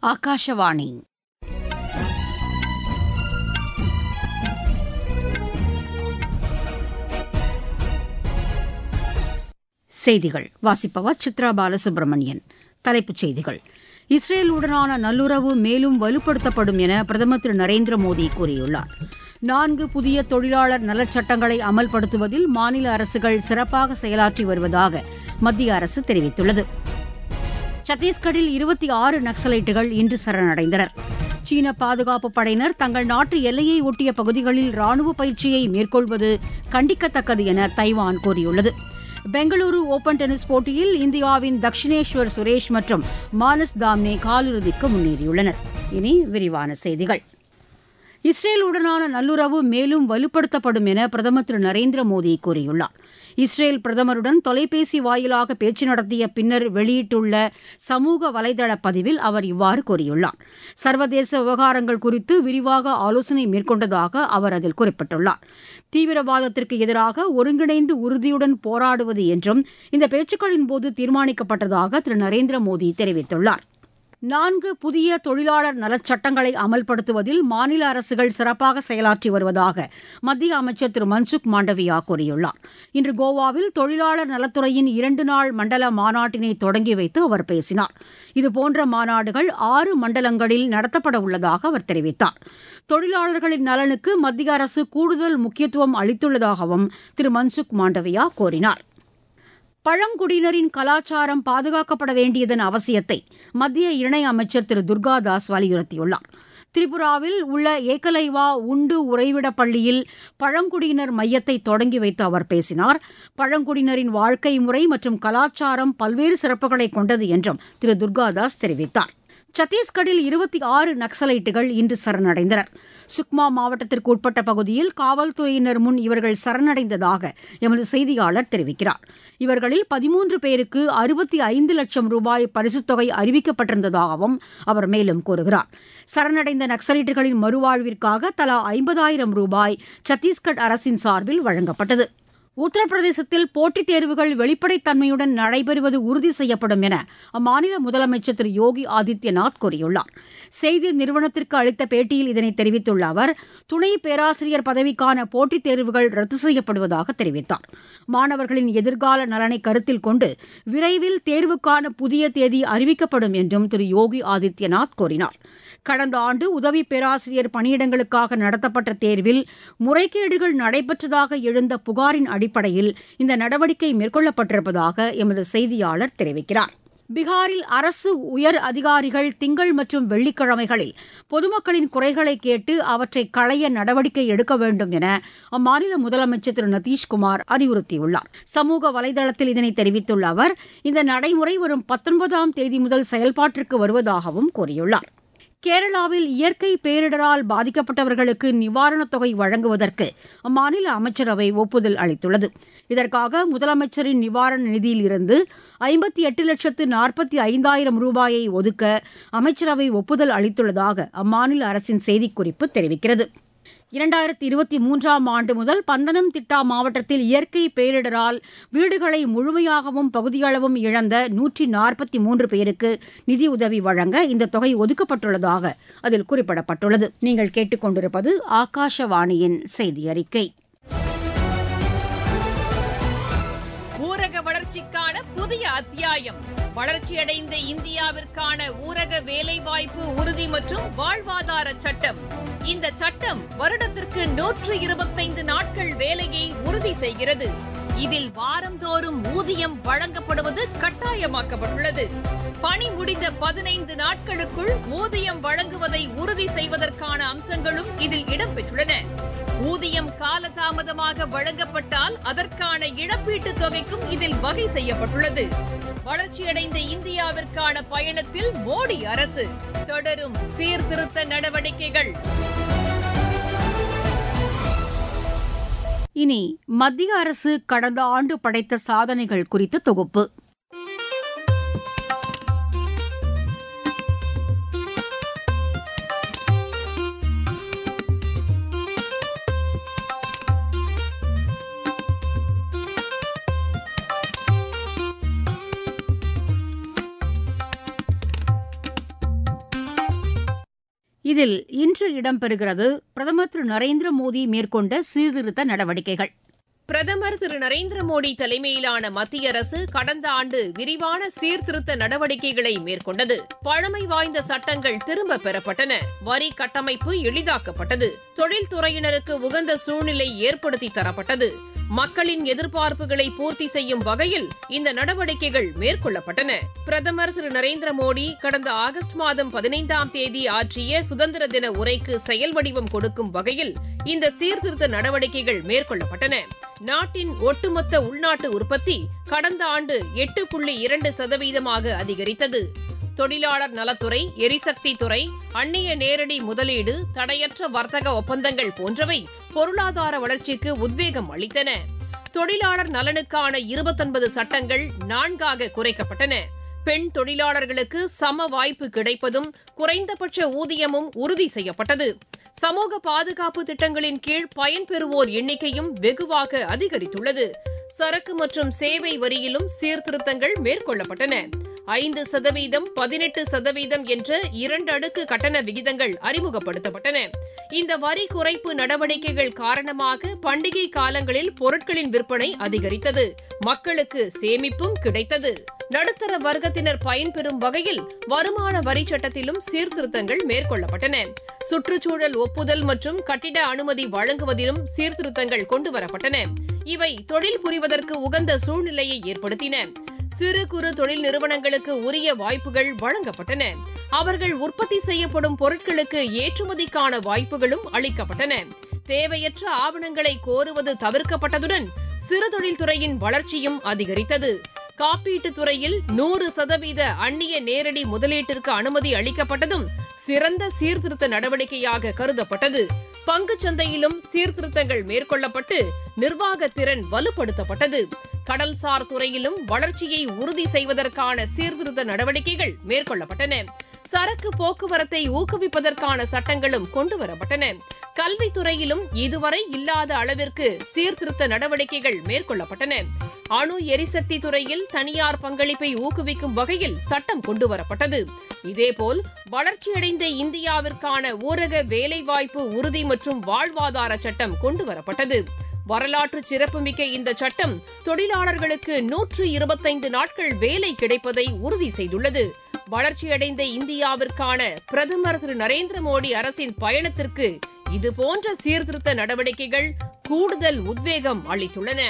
ಆಕಾಶವಾಣಿ செய்திகள் வாசிப்பவர் சித்ரா பாலசுப்ரமணியன் தலைப்புச் செய்திகள் இஸ்ரேலுடனான நல்லுறவு மேலும் வலுப்படுத்தப்படும் என பிரதமர் திரு நரேந்திர மோடி கூறியுள்ளார் நான்கு புதிய தொழிலாளர் நலச்சட்டங்களை அமல்படுத்துவதில் மாநில அரசுகள் சிறப்பாக செயலாற்றி வருவதாக மத்திய அரசு தெரிவித்துள்ளது சத்தீஸ்கரில் இருபத்தி ஆறு நக்சலைட்டுகள் இன்று சரணடைந்தனர் சீன பாதுகாப்பு படையினர் தங்கள் நாட்டு எல்லையை ஒட்டிய பகுதிகளில் ராணுவ பயிற்சியை மேற்கொள்வது கண்டிக்கத்தக்கது என தைவான் கூறியுள்ளது பெங்களூரு ஓபன் டென்னிஸ் போட்டியில் இந்தியாவின் தக்ஷினேஸ்வர் சுரேஷ் மற்றும் மானஸ் தாம்னே காலிறுதிக்கு முன்னேறியுள்ளனர் இனி விரிவான செய்திகள் இஸ்ரேலுடனான நல்லுறவு மேலும் வலுப்படுத்தப்படும் என பிரதமர் திரு நரேந்திர மோடி கூறியுள்ளார் இஸ்ரேல் பிரதமருடன் தொலைபேசி வாயிலாக பேச்சு நடத்திய பின்னர் வெளியிட்டுள்ள சமூக வலைதள பதிவில் அவர் இவ்வாறு கூறியுள்ளார் சர்வதேச விவகாரங்கள் குறித்து விரிவாக ஆலோசனை மேற்கொண்டதாக அவர் அதில் குறிப்பிட்டுள்ளார் தீவிரவாதத்திற்கு எதிராக ஒருங்கிணைந்து உறுதியுடன் போராடுவது என்றும் இந்த பேச்சுக்களின் போது தீர்மானிக்கப்பட்டதாக திரு நரேந்திர மோடி தெரிவித்துள்ளார் நான்கு புதிய தொழிலாளர் நலச்சட்டங்களை அமல்படுத்துவதில் மாநில அரசுகள் சிறப்பாக செயலாற்றி வருவதாக மத்திய அமைச்சர் திரு மன்சுக் மாண்டவியா கூறியுள்ளார் இன்று கோவாவில் தொழிலாளர் நலத்துறையின் இரண்டு நாள் மண்டல மாநாட்டினை தொடங்கி வைத்து அவர் பேசினார் இதுபோன்ற மாநாடுகள் ஆறு மண்டலங்களில் நடத்தப்பட உள்ளதாக அவர் தெரிவித்தார் தொழிலாளர்களின் நலனுக்கு மத்திய அரசு கூடுதல் முக்கியத்துவம் அளித்துள்ளதாகவும் திரு மன்சுக் மாண்டவியா கூறினார் பழங்குடியினரின் கலாச்சாரம் பாதுகாக்கப்பட வேண்டியதன் அவசியத்தை மத்திய இணையமைச்சர் திரு துர்காதாஸ் வலியுறுத்தியுள்ளார் திரிபுராவில் உள்ள ஏகலைவா உண்டு உறைவிட பள்ளியில் பழங்குடியினர் மையத்தை தொடங்கி வைத்து அவர் பேசினார் பழங்குடியினரின் வாழ்க்கை முறை மற்றும் கலாச்சாரம் பல்வேறு சிறப்புகளை கொண்டது என்றும் திரு துர்காதாஸ் தெரிவித்தார் சத்தீஸ்கரில் இருபத்தி ஆறு நக்சலைட்டுகள் இன்று சரணடைந்தனர் சுக்மா மாவட்டத்திற்கு உட்பட்ட பகுதியில் காவல்துறையினர் முன் இவர்கள் சரணடைந்ததாக எமது செய்தியாளர் தெரிவிக்கிறார் இவர்களில் பதிமூன்று பேருக்கு அறுபத்தி ஐந்து லட்சம் ரூபாய் பரிசுத் தொகை அறிவிக்கப்பட்டிருந்ததாகவும் அவர் மேலும் கூறுகிறார் சரணடைந்த நக்சலைட்டுகளின் மறுவாழ்விற்காக தலா ஐம்பதாயிரம் ரூபாய் சத்தீஸ்கர் அரசின் சார்பில் வழங்கப்பட்டது உத்தரப்பிரதேசத்தில் போட்டித் தேர்வுகள் வெளிப்படைத்தன்மையுடன் நடைபெறுவது உறுதி செய்யப்படும் என அம்மாநில முதலமைச்சர் திரு யோகி ஆதித்யநாத் கூறியுள்ளார் செய்தி நிறுவனத்திற்கு அளித்த பேட்டியில் இதனை தெரிவித்துள்ள அவர் துணை பேராசிரியர் பதவிக்கான போட்டித் தேர்வுகள் ரத்து செய்யப்படுவதாக தெரிவித்தார் மாணவர்களின் எதிர்கால நலனை கருத்தில் கொண்டு விரைவில் தேர்வுக்கான புதிய தேதி அறிவிக்கப்படும் என்றும் திரு யோகி ஆதித்யநாத் கூறினார் கடந்த ஆண்டு உதவி பேராசிரியர் பணியிடங்களுக்காக நடத்தப்பட்ட தேர்வில் முறைகேடுகள் நடைபெற்றதாக எழுந்த புகாரின் அடிப்படையில் இந்த நடவடிக்கை மேற்கொள்ளப்பட்டிருப்பதாக எமது செய்தியாளர் தெரிவிக்கிறார் பீகாரில் அரசு உயர் அதிகாரிகள் திங்கள் மற்றும் வெள்ளிக்கிழமைகளில் பொதுமக்களின் குறைகளை கேட்டு அவற்றை களைய நடவடிக்கை எடுக்க வேண்டும் என அம்மாநில முதலமைச்சர் திரு நிதிஷ்குமார் அறிவுறுத்தியுள்ளார் சமூக வலைதளத்தில் இதனை தெரிவித்துள்ள அவர் இந்த நடைமுறை வரும் பத்தொன்பதாம் தேதி முதல் செயல்பாட்டிற்கு வருவதாகவும் கூறியுள்ளார் கேரளாவில் இயற்கை பேரிடரால் பாதிக்கப்பட்டவர்களுக்கு நிவாரணத் தொகை வழங்குவதற்கு அம்மாநில அமைச்சரவை ஒப்புதல் அளித்துள்ளது இதற்காக முதலமைச்சரின் நிவாரண நிதியில் இருந்து ஐம்பத்தி எட்டு லட்சத்து நாற்பத்தி ஐந்தாயிரம் ரூபாயை ஒதுக்க அமைச்சரவை ஒப்புதல் அளித்துள்ளதாக அம்மாநில அரசின் செய்திக்குறிப்பு தெரிவிக்கிறது இரண்டாயிரத்தி இருபத்தி மூன்றாம் ஆண்டு முதல் பந்தனம் திட்டா மாவட்டத்தில் இயற்கை பேரிடரால் வீடுகளை முழுமையாகவும் பகுதியளவும் இழந்த நூற்றி நாற்பத்தி மூன்று பேருக்கு நிதியுதவி வழங்க இந்த தொகை ஒதுக்கப்பட்டுள்ளதாக அதில் குறிப்பிடப்பட்டுள்ளது நீங்கள் கேட்டுக்கொண்டிருப்பது ஆகாஷவாணியின் செய்தி அறிக்கை ஊரக வளர்ச்சிக்கான புதிய அத்தியாயம் வளர்ச்சியடைந்த இந்தியாவிற்கான ஊரக வேலைவாய்ப்பு உறுதி மற்றும் வாழ்வாதார சட்டம் இந்த சட்டம் வருடத்திற்கு நூற்று இருபத்தைந்து நாட்கள் வேலையை உறுதி செய்கிறது இதில் வாரந்தோறும் ஊதியம் வழங்கப்படுவது கட்டாயமாக்கப்பட்டுள்ளது பணி முடிந்த பதினைந்து நாட்களுக்குள் ஊதியம் வழங்குவதை உறுதி செய்வதற்கான அம்சங்களும் இதில் இடம்பெற்றுள்ளன ஊதியம் காலதாமதமாக வழங்கப்பட்டால் அதற்கான இழப்பீட்டுத் தொகைக்கும் இதில் வகை செய்யப்பட்டுள்ளது வளர்ச்சியடைந்த இந்தியாவிற்கான பயணத்தில் மோடி அரசு தொடரும் சீர்திருத்த நடவடிக்கைகள் இனி மத்திய அரசு கடந்த ஆண்டு படைத்த சாதனைகள் குறித்த தொகுப்பு இதில் இன்று இடம்பெறுகிறது பிரதமர் திரு நரேந்திர மோடி மேற்கொண்ட சீர்திருத்த நடவடிக்கைகள் பிரதமர் திரு நரேந்திர மோடி தலைமையிலான மத்திய அரசு கடந்த ஆண்டு விரிவான சீர்திருத்த நடவடிக்கைகளை மேற்கொண்டது பழமை வாய்ந்த சட்டங்கள் திரும்ப பெறப்பட்டன வரி கட்டமைப்பு எளிதாக்கப்பட்டது தொழில்துறையினருக்கு உகந்த சூழ்நிலை ஏற்படுத்தி தரப்பட்டது மக்களின் எதிர்பார்ப்புகளை பூர்த்தி செய்யும் வகையில் இந்த நடவடிக்கைகள் மேற்கொள்ளப்பட்டன பிரதமர் திரு நரேந்திர மோடி கடந்த ஆகஸ்ட் மாதம் பதினைந்தாம் தேதி ஆற்றிய சுதந்திர தின உரைக்கு செயல் வடிவம் கொடுக்கும் வகையில் இந்த சீர்திருத்த நடவடிக்கைகள் மேற்கொள்ளப்பட்டன நாட்டின் ஒட்டுமொத்த உள்நாட்டு உற்பத்தி கடந்த ஆண்டு எட்டு புள்ளி இரண்டு சதவீதமாக அதிகரித்தது தொழிலாளர் நலத்துறை எரிசக்தி துறை அந்நிய நேரடி முதலீடு தடையற்ற வர்த்தக ஒப்பந்தங்கள் போன்றவை பொருளாதார வளர்ச்சிக்கு உத்வேகம் அளித்தன தொழிலாளர் நலனுக்கான இருபத்தொன்பது சட்டங்கள் நான்காக குறைக்கப்பட்டன பெண் தொழிலாளர்களுக்கு சம வாய்ப்பு கிடைப்பதும் குறைந்தபட்ச ஊதியமும் உறுதி செய்யப்பட்டது சமூக பாதுகாப்பு திட்டங்களின் கீழ் பயன்பெறுவோர் எண்ணிக்கையும் வெகுவாக அதிகரித்துள்ளது சரக்கு மற்றும் சேவை வரியிலும் சீர்திருத்தங்கள் மேற்கொள்ளப்பட்டன ஐந்து சதவீதம் பதினெட்டு சதவீதம் என்ற இரண்டு அடுக்கு கட்டண விகிதங்கள் அறிமுகப்படுத்தப்பட்டன இந்த வரி குறைப்பு நடவடிக்கைகள் காரணமாக பண்டிகை காலங்களில் பொருட்களின் விற்பனை அதிகரித்தது மக்களுக்கு சேமிப்பும் கிடைத்தது நடுத்தர வர்க்கத்தினர் பயன்பெறும் வகையில் வருமான வரி சட்டத்திலும் சீர்திருத்தங்கள் மேற்கொள்ளப்பட்டன சுற்றுச்சூழல் ஒப்புதல் மற்றும் கட்டிட அனுமதி வழங்குவதிலும் சீர்திருத்தங்கள் கொண்டுவரப்பட்டன இவை தொழில் புரிவதற்கு உகந்த சூழ்நிலையை ஏற்படுத்தின சிறு குறு தொழில் நிறுவனங்களுக்கு உரிய வாய்ப்புகள் வழங்கப்பட்டன அவர்கள் உற்பத்தி செய்யப்படும் பொருட்களுக்கு ஏற்றுமதிக்கான வாய்ப்புகளும் அளிக்கப்பட்டன தேவையற்ற ஆவணங்களை கோருவது தவிர்க்கப்பட்டதுடன் சிறு தொழில்துறையின் வளர்ச்சியும் அதிகரித்தது காப்பீட்டுத் துறையில் நூறு சதவீத அந்நிய நேரடி முதலீட்டிற்கு அனுமதி அளிக்கப்பட்டதும் சிறந்த சீர்திருத்த நடவடிக்கையாக கருதப்பட்டது பங்குச் சந்தையிலும் சீர்திருத்தங்கள் மேற்கொள்ளப்பட்டு நிர்வாகத்திறன் வலுப்படுத்தப்பட்டது கடல்சார் துறையிலும் வளர்ச்சியை உறுதி செய்வதற்கான சீர்திருத்த நடவடிக்கைகள் மேற்கொள்ளப்பட்டன சரக்கு போக்குவரத்தை ஊக்குவிப்பதற்கான சட்டங்களும் கொண்டுவரப்பட்டன கல்வித்துறையிலும் இதுவரை இல்லாத அளவிற்கு சீர்திருத்த நடவடிக்கைகள் மேற்கொள்ளப்பட்டன அணு எரிசக்தி துறையில் தனியார் பங்களிப்பை ஊக்குவிக்கும் வகையில் சட்டம் கொண்டுவரப்பட்டது இதேபோல் வளர்ச்சியடைந்த இந்தியாவிற்கான ஊரக வேலைவாய்ப்பு உறுதி மற்றும் வாழ்வாதார சட்டம் கொண்டுவரப்பட்டது வரலாற்று சிறப்புமிக்க இந்த சட்டம் தொழிலாளர்களுக்கு நூற்று இருபத்தைந்து நாட்கள் வேலை கிடைப்பதை உறுதி செய்துள்ளது வளர்ச்சியடைந்த இந்தியாவிற்கான பிரதமர் திரு நரேந்திர மோடி அரசின் பயணத்திற்கு இதுபோன்ற சீர்திருத்த நடவடிக்கைகள் கூடுதல் உத்வேகம் அளித்துள்ளன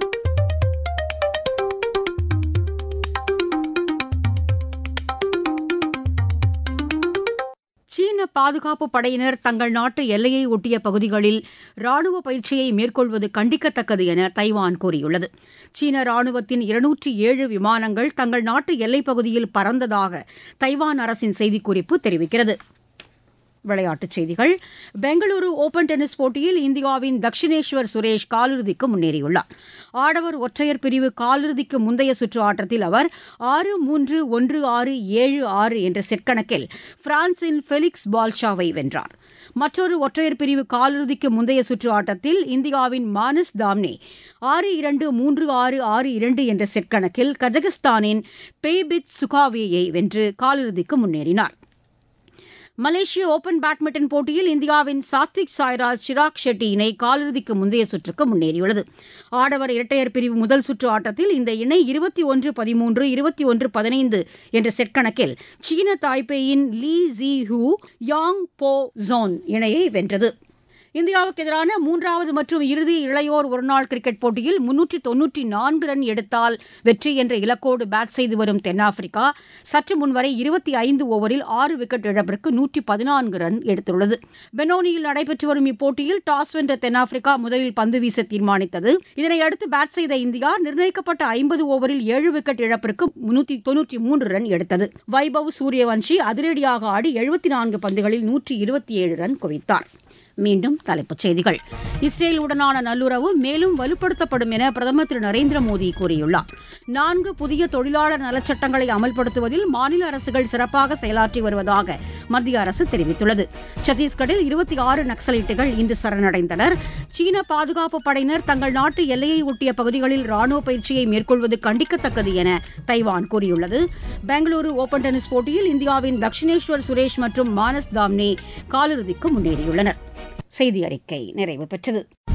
சீன பாதுகாப்பு படையினர் தங்கள் நாட்டு எல்லையை ஒட்டிய பகுதிகளில் ராணுவ பயிற்சியை மேற்கொள்வது கண்டிக்கத்தக்கது என தைவான் கூறியுள்ளது சீன ராணுவத்தின் இருநூற்றி ஏழு விமானங்கள் தங்கள் நாட்டு எல்லைப் பகுதியில் பறந்ததாக தைவான் அரசின் செய்திக்குறிப்பு தெரிவிக்கிறது விளையாட்டுச் செய்திகள் பெங்களூரு ஓபன் டென்னிஸ் போட்டியில் இந்தியாவின் தக்ஷினேஸ்வர் சுரேஷ் காலிறுதிக்கு முன்னேறியுள்ளார் ஆடவர் ஒற்றையர் பிரிவு காலிறுதிக்கு முந்தைய சுற்று ஆட்டத்தில் அவர் ஆறு மூன்று ஒன்று ஆறு ஏழு ஆறு என்ற செட் கணக்கில் பிரான்சின் ஃபெலிக்ஸ் பால்ஷாவை வென்றார் மற்றொரு ஒற்றையர் பிரிவு காலிறுதிக்கு முந்தைய சுற்று ஆட்டத்தில் இந்தியாவின் மானஸ் தாம்னே ஆறு இரண்டு மூன்று ஆறு ஆறு இரண்டு என்ற செட் கணக்கில் கஜகஸ்தானின் பெய்பித் சுகாவேயை வென்று காலிறுதிக்கு முன்னேறினார் மலேசிய ஓபன் பேட்மிண்டன் போட்டியில் இந்தியாவின் சாத்விக் சாய்ராஜ் சிராக் ஷெட்டி இணை காலிறுதிக்கு முந்தைய சுற்றுக்கு முன்னேறியுள்ளது ஆடவர் இரட்டையர் பிரிவு முதல் சுற்று ஆட்டத்தில் இந்த இணை இருபத்தி ஒன்று பதிமூன்று இருபத்தி ஒன்று பதினைந்து என்ற செட் கணக்கில் சீன தாய்பேயின் Lee Jhe Huei Yang Po Hsuan இணையை வென்றது இந்தியாவுக்கு எதிரான மூன்றாவது மற்றும் இறுதி இளையோர் ஒருநாள் கிரிக்கெட் போட்டியில் முன்னூற்றி தொன்னூற்றி நான்கு ரன் எடுத்தால் வெற்றி என்ற இலக்கோடு பேட் செய்து வரும் தென்னாப்பிரிக்கா சற்று முன்வரை இருபத்தி ஐந்து ஓவரில் ஆறு விக்கெட் இழப்பிற்கு நூற்றி பதினான்கு ரன் எடுத்துள்ளது பெனோனியில் நடைபெற்று வரும் இப்போட்டியில் டாஸ் வென்ற தென்னாப்பிரிக்கா முதலில் பந்து வீச தீர்மானித்தது இதனையடுத்து பேட் செய்த இந்தியா நிர்ணயிக்கப்பட்ட ஐம்பது ஓவரில் ஏழு விக்கெட் இழப்பிற்கு முன்னூற்றி தொன்னூற்றி மூன்று ரன் எடுத்தது வைபவ் சூரியவன்ஷி அதிரடியாக ஆடி எழுபத்தி நான்கு பந்துகளில் நூற்றி இருபத்தி ஏழு ரன் குவித்தார் மீண்டும் தலைப்புச் செய்திகள் இஸ்ரேலுடனான நல்லுறவு மேலும் வலுப்படுத்தப்படும் என பிரதமர் திரு நரேந்திர மோடி கூறியுள்ளார் நான்கு புதிய தொழிலாளர் நலச்சட்டங்களை அமல்படுத்துவதில் மாநில அரசுகள் சிறப்பாக செயலாற்றி வருவதாக மத்திய அரசு தெரிவித்துள்ளது சத்தீஸ்கரில் இருபத்தி ஆறு நக்சலைட்டுகள் இன்று சரணடைந்தனர் சீன பாதுகாப்பு படையினர் தங்கள் நாட்டு எல்லையை ஒட்டிய பகுதிகளில் ராணுவ பயிற்சியை மேற்கொள்வது கண்டிக்கத்தக்கது என தைவான் கூறியுள்ளது பெங்களூரு ஓபன் டென்னிஸ் போட்டியில் இந்தியாவின் தக்ஷினேஸ்வர் சுரேஷ் மற்றும் மானஸ் தாம்னே காலிறுதிக்கு முன்னேறியுள்ளனர் செய்தி அறிக்கை நிறைவு பெற்றது